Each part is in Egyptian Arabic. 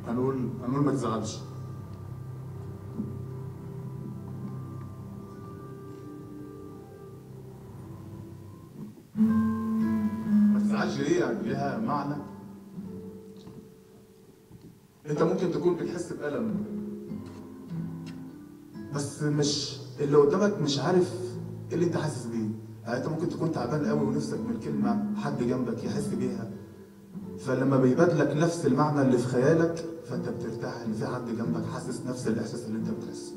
هنقول هنقول ما تزعلش ما تزعلش ليه يعني ليها معنى انت ممكن تكون بتحس بألم بس مش اللي قدامك مش عارف ايه اللي انت حاسس بيه يعني انت ممكن تكون تعبان قوي ونفسك من كلمة حد جنبك يحس بيها فلما بيبادلك نفس المعنى اللي في خيالك فانت بترتاح ان في حد جنبك حاسس نفس الاحساس اللي انت بتحسه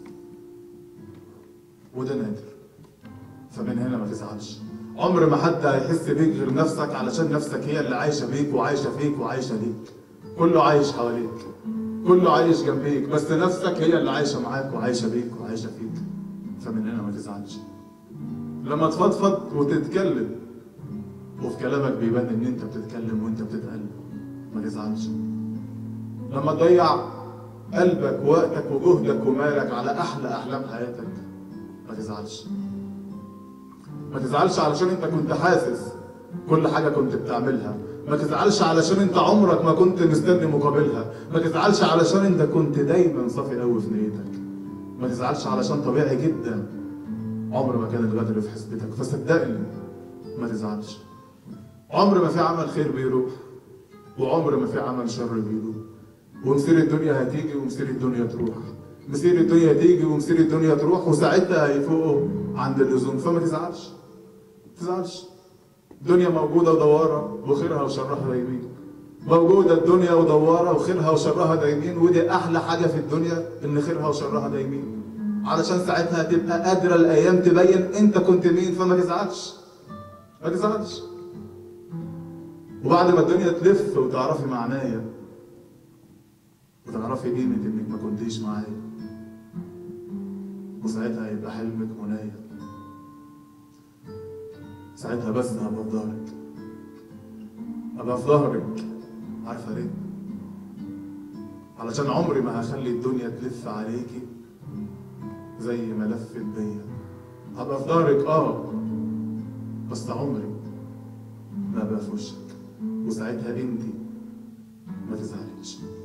وده نادر فمن هنا ما تزعلش عمر ما حد هيحس بيك غير نفسك علشان نفسك هي اللي عايشه بيك وعايشه فيك وعايشه ليك كله عايش حواليك كله عايش جنبيك بس نفسك هي اللي عايشه معاك وعايشه بيك وعايشه فيك فمن هنا ما تزعلش لما تفضفض وتتكلم وفي كلامك بيبان ان انت بتتكلم وانت بتتقلب ما تزعلش لما تضيع قلبك ووقتك وجهدك ومالك على احلى احلام حياتك ما تزعلش ما تزعلش علشان انت كنت حاسس كل حاجه كنت بتعملها ما تزعلش علشان انت عمرك ما كنت مستني مقابلها ما تزعلش علشان انت كنت دايما صافي قوي في نيتك ما تزعلش علشان طبيعي جدا عمر ما كان الغدر في حسبتك فصدقني ما تزعلش عمر ما في عمل خير بيروح وعمر ما في عمل شر بيروح ومسير الدنيا هتيجي ومسير الدنيا تروح مسير الدنيا تيجي ومسير الدنيا تروح وساعتها هيفوقوا عند اللزوم فما تزعلش ما تزعلش الدنيا موجودة ودوارة وخيرها وشرها دايمين موجودة الدنيا ودوارة وخيرها وشرها دايمين ودي أحلى حاجة في الدنيا إن خيرها وشرها دايمين علشان ساعتها تبقى قادرة الأيام تبين أنت كنت مين فما تزعلش ما تزعلش وبعد ما الدنيا تلف وتعرفي معنايا وتعرفي قيمة إنك ما كنتيش معايا وساعتها هيبقى حلمك منايا ساعتها بس هبقى في ظهرك هبقى في ظهرك عارفة ليه؟ علشان عمري ما هخلي الدنيا تلف عليكي زي ما لفت بيا هبقى في ظهرك اه بس عمري ما ابقى في وشك وساعتها انتي ما تزعليش